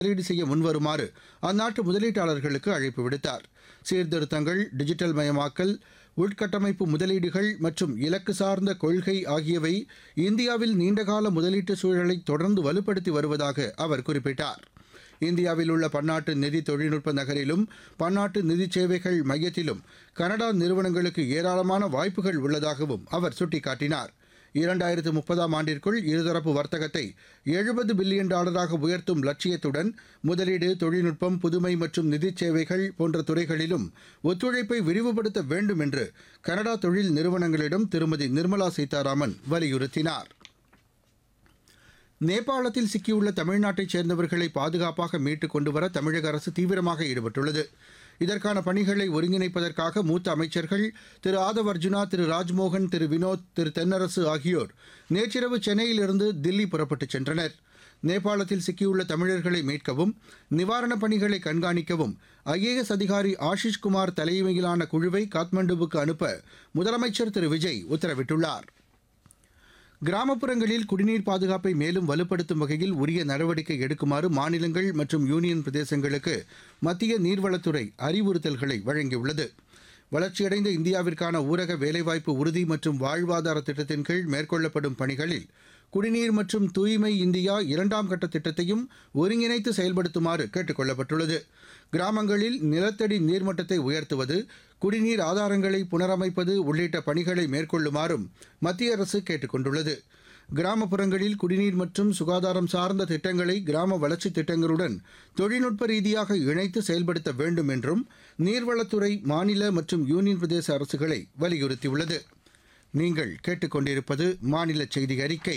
முதலீடு செய்ய முன்வருமாறு அந்நாட்டு முதலீட்டாளர்களுக்கு அழைப்பு விடுத்தார் சீர்திருத்தங்கள் டிஜிட்டல் மயமாக்கல் உள்கட்டமைப்பு முதலீடுகள் மற்றும் இலக்கு சார்ந்த கொள்கை ஆகியவை இந்தியாவில் நீண்டகால முதலீட்டு சூழலை தொடர்ந்து வலுப்படுத்தி வருவதாக அவர் குறிப்பிட்டார் இந்தியாவில் உள்ள பன்னாட்டு நிதி தொழில்நுட்ப நகரிலும் பன்னாட்டு நிதி சேவைகள் மையத்திலும் கனடா நிறுவனங்களுக்கு ஏராளமான வாய்ப்புகள் உள்ளதாகவும் அவர் சுட்டிக்காட்டினார் இரண்டாயிரத்து முப்பதாம் ஆண்டிற்குள் இருதரப்பு வர்த்தகத்தை எழுபது பில்லியன் டாலராக உயர்த்தும் லட்சியத்துடன் முதலீடு தொழில்நுட்பம் புதுமை மற்றும் நிதிச் சேவைகள் போன்ற துறைகளிலும் ஒத்துழைப்பை விரிவுபடுத்த வேண்டும் என்று கனடா தொழில் நிறுவனங்களிடம் திருமதி நிர்மலா சீதாராமன் வலியுறுத்தினார் நேபாளத்தில் சிக்கியுள்ள தமிழ்நாட்டைச் சேர்ந்தவர்களை பாதுகாப்பாக மீட்டுக் கொண்டுவர தமிழக அரசு தீவிரமாக ஈடுபட்டுள்ளது இதற்கான பணிகளை ஒருங்கிணைப்பதற்காக மூத்த அமைச்சர்கள் திரு ஆதவ் அர்ஜுனா திரு ராஜ்மோகன் திரு வினோத் திரு தென்னரசு ஆகியோர் நேற்றிரவு சென்னையிலிருந்து தில்லி புறப்பட்டுச் சென்றனர் நேபாளத்தில் சிக்கியுள்ள தமிழர்களை மீட்கவும் நிவாரணப் பணிகளை கண்காணிக்கவும் ஐஏஎஸ் அதிகாரி ஆஷிஷ் குமார் தலைமையிலான குழுவை காத்மண்டுவுக்கு அனுப்ப முதலமைச்சர் திரு விஜய் உத்தரவிட்டுள்ளார் கிராமப்புறங்களில் குடிநீர் பாதுகாப்பை மேலும் வலுப்படுத்தும் வகையில் உரிய நடவடிக்கை எடுக்குமாறு மாநிலங்கள் மற்றும் யூனியன் பிரதேசங்களுக்கு மத்திய நீர்வளத்துறை அறிவுறுத்தல்களை வழங்கியுள்ளது வளர்ச்சியடைந்த இந்தியாவிற்கான ஊரக வேலைவாய்ப்பு உறுதி மற்றும் வாழ்வாதார திட்டத்தின் கீழ் மேற்கொள்ளப்படும் பணிகளில் குடிநீர் மற்றும் தூய்மை இந்தியா இரண்டாம் கட்ட திட்டத்தையும் ஒருங்கிணைத்து செயல்படுத்துமாறு கேட்டுக் கொள்ளப்பட்டுள்ளது கிராமங்களில் நிலத்தடி நீர்மட்டத்தை உயர்த்துவது குடிநீர் ஆதாரங்களை புனரமைப்பது உள்ளிட்ட பணிகளை மேற்கொள்ளுமாறும் மத்திய அரசு கேட்டுக் கொண்டுள்ளது கிராமப்புறங்களில் குடிநீர் மற்றும் சுகாதாரம் சார்ந்த திட்டங்களை கிராம வளர்ச்சித் திட்டங்களுடன் தொழில்நுட்ப ரீதியாக இணைத்து செயல்படுத்த வேண்டும் என்றும் நீர்வளத்துறை மாநில மற்றும் யூனியன் பிரதேச அரசுகளை வலியுறுத்தியுள்ளது நீங்கள் கேட்டுக்கொண்டிருப்பது மாநில செய்தி அறிக்கை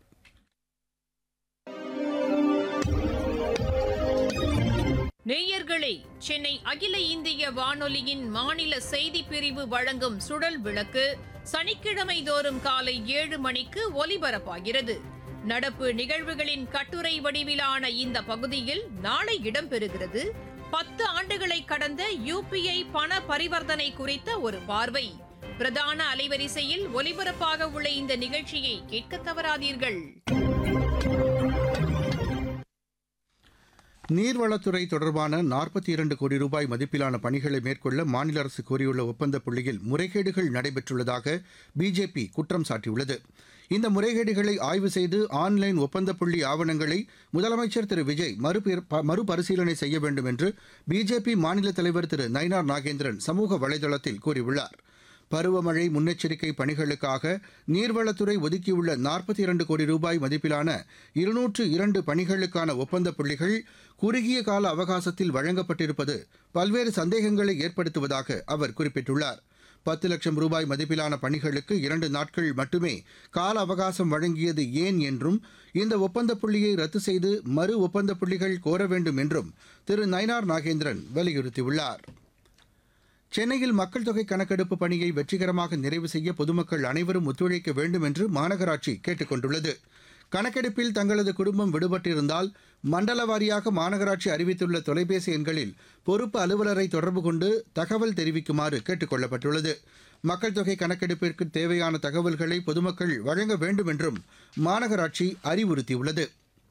நேயர்களே சென்னை அகில இந்திய வானொலியின் மாநில செய்தி பிரிவு வழங்கும் சுழல் விளக்கு சனிக்கிழமை தோறும் காலை ஏழு மணிக்கு ஒலிபரப்பாகிறது நடப்பு நிகழ்வுகளின் கட்டுரை வடிவிலான இந்த பகுதியில் நாளை இடம்பெறுகிறது பத்து ஆண்டுகளை கடந்த யுபிஐ பண பரிவர்த்தனை குறித்த ஒரு பார்வை பிரதான அலைவரிசையில் ஒலிபரப்பாக உள்ள இந்த நிகழ்ச்சியை கேட்க தவறாதீர்கள் நீர்வளத்துறை தொடர்பான நாற்பத்தி இரண்டு கோடி ரூபாய் மதிப்பிலான பணிகளை மேற்கொள்ள மாநில அரசு கோரியுள்ள ஒப்பந்த புள்ளியில் முறைகேடுகள் நடைபெற்றுள்ளதாக பிஜேபி குற்றம் சாட்டியுள்ளது இந்த முறைகேடுகளை ஆய்வு செய்து ஆன்லைன் ஒப்பந்த புள்ளி ஆவணங்களை முதலமைச்சர் திரு விஜய் மறுபீர்- ப- மறுபரிசீலனை செய்ய வேண்டும் என்று பிஜேபி மாநில தலைவர் திரு நயினார் நாகேந்திரன் சமூக வலைதளத்தில் கூறியுள்ளார் பருவமழை முன்னெச்சரிக்கை பணிகளுக்காக நீர்வளத்துறை ஒதுக்கியுள்ள நாற்பத்தி இரண்டு கோடி ரூபாய் மதிப்பிலான இருநூற்று இரண்டு பணிகளுக்கான ஒப்பந்த புள்ளிகள் குறுகிய கால அவகாசத்தில் வழங்கப்பட்டிருப்பது பல்வேறு சந்தேகங்களை ஏற்படுத்துவதாக அவர் குறிப்பிட்டுள்ளார் பத்து லட்சம் ரூபாய் மதிப்பிலான பணிகளுக்கு இரண்டு நாட்கள் மட்டுமே கால அவகாசம் வழங்கியது ஏன் என்றும் இந்த ஒப்பந்த புள்ளியை ரத்து செய்து மறு ஒப்பந்த புள்ளிகள் கோர வேண்டும் என்றும் திரு நயினார் நாகேந்திரன் வலியுறுத்தியுள்ளார் சென்னையில் மக்கள் தொகை கணக்கெடுப்பு பணியை வெற்றிகரமாக நிறைவு செய்ய பொதுமக்கள் அனைவரும் ஒத்துழைக்க வேண்டும் என்று மாநகராட்சி கேட்டுக் கொண்டுள்ளது கணக்கெடுப்பில் தங்களது குடும்பம் விடுபட்டிருந்தால் மண்டல வாரியாக மாநகராட்சி அறிவித்துள்ள தொலைபேசி எண்களில் பொறுப்பு அலுவலரை தொடர்பு கொண்டு தகவல் தெரிவிக்குமாறு கேட்டுக் கொள்ளப்பட்டுள்ளது மக்கள் தொகை கணக்கெடுப்பிற்கு தேவையான தகவல்களை பொதுமக்கள் வழங்க வேண்டும் என்றும் மாநகராட்சி அறிவுறுத்தியுள்ளது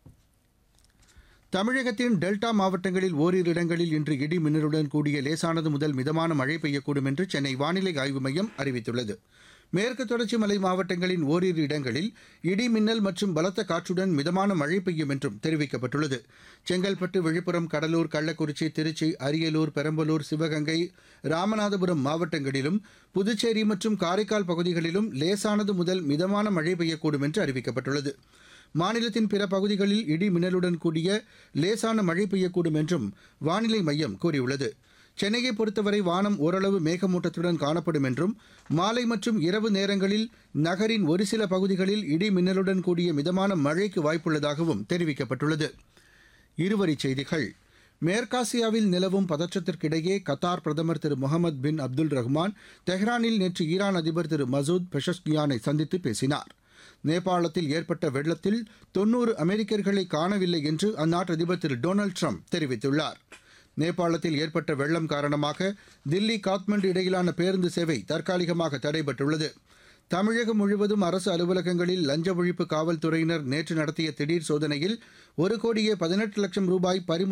தமிழகத்தின் டெல்டா மாவட்டங்களில் ஓரிரு இடங்களில் இன்று இடி மின்னலுடன் கூடிய லேசானது முதல் மிதமான மழை பெய்யக்கூடும் என்று சென்னை வானிலை ஆய்வு மையம் அறிவித்துள்ளது மேற்கு தொடர்ச்சி மலை மாவட்டங்களின் ஓரிரு இடங்களில் இடி மின்னல் மற்றும் பலத்த காற்றுடன் மிதமான மழை பெய்யும் என்றும் தெரிவிக்கப்பட்டுள்ளது செங்கல்பட்டு விழுப்புரம் கடலூர் கள்ளக்குறிச்சி திருச்சி அரியலூர் பெரம்பலூர் சிவகங்கை ராமநாதபுரம் மாவட்டங்களிலும் புதுச்சேரி மற்றும் காரைக்கால் பகுதிகளிலும் லேசானது முதல் மிதமான மழை பெய்யக்கூடும் என்று அறிவிக்கப்பட்டுள்ளது மாநிலத்தின் பிற பகுதிகளில் இடி மின்னலுடன் கூடிய லேசான மழை பெய்யக்கூடும் என்றும் வானிலை மையம் கூறியுள்ளது சென்னையை பொறுத்தவரை வானம் ஓரளவு மேகமூட்டத்துடன் காணப்படும் என்றும் மாலை மற்றும் இரவு நேரங்களில் நகரின் ஒரு சில பகுதிகளில் இடி மின்னலுடன் கூடிய மிதமான மழைக்கு வாய்ப்புள்ளதாகவும் தெரிவிக்கப்பட்டுள்ளது இருவரிச் செய்திகள் மேற்காசியாவில் நிலவும் பதற்றத்திற்கிடையே கத்தார் பிரதமர் திரு முகமது பின் அப்துல் ரஹ்மான் தெஹ்ரானில் நேற்று ஈரான் அதிபர் திரு மசூத் பெஷஷ்கியானை சந்தித்து பேசினார் நேபாளத்தில் ஏற்பட்ட வெள்ளத்தில் தொன்னூறு அமெரிக்கர்களை காணவில்லை என்று அந்நாட்டு அதிபர் திரு டொனால்டு ட்ரம்ப் தெரிவித்துள்ளார் நேபாளத்தில் ஏற்பட்ட வெள்ளம் காரணமாக தில்லி காத்மண்டு இடையிலான பேருந்து சேவை தற்காலிகமாக தடைபட்டுள்ளது தமிழகம் முழுவதும் அரசு அலுவலகங்களில் லஞ்ச ஒழிப்பு காவல்துறையினர் நேற்று நடத்திய திடீர் சோதனையில் ஒரு கோடியே பதினெட்டு லட்சம் ரூபாய் பறிமுதல்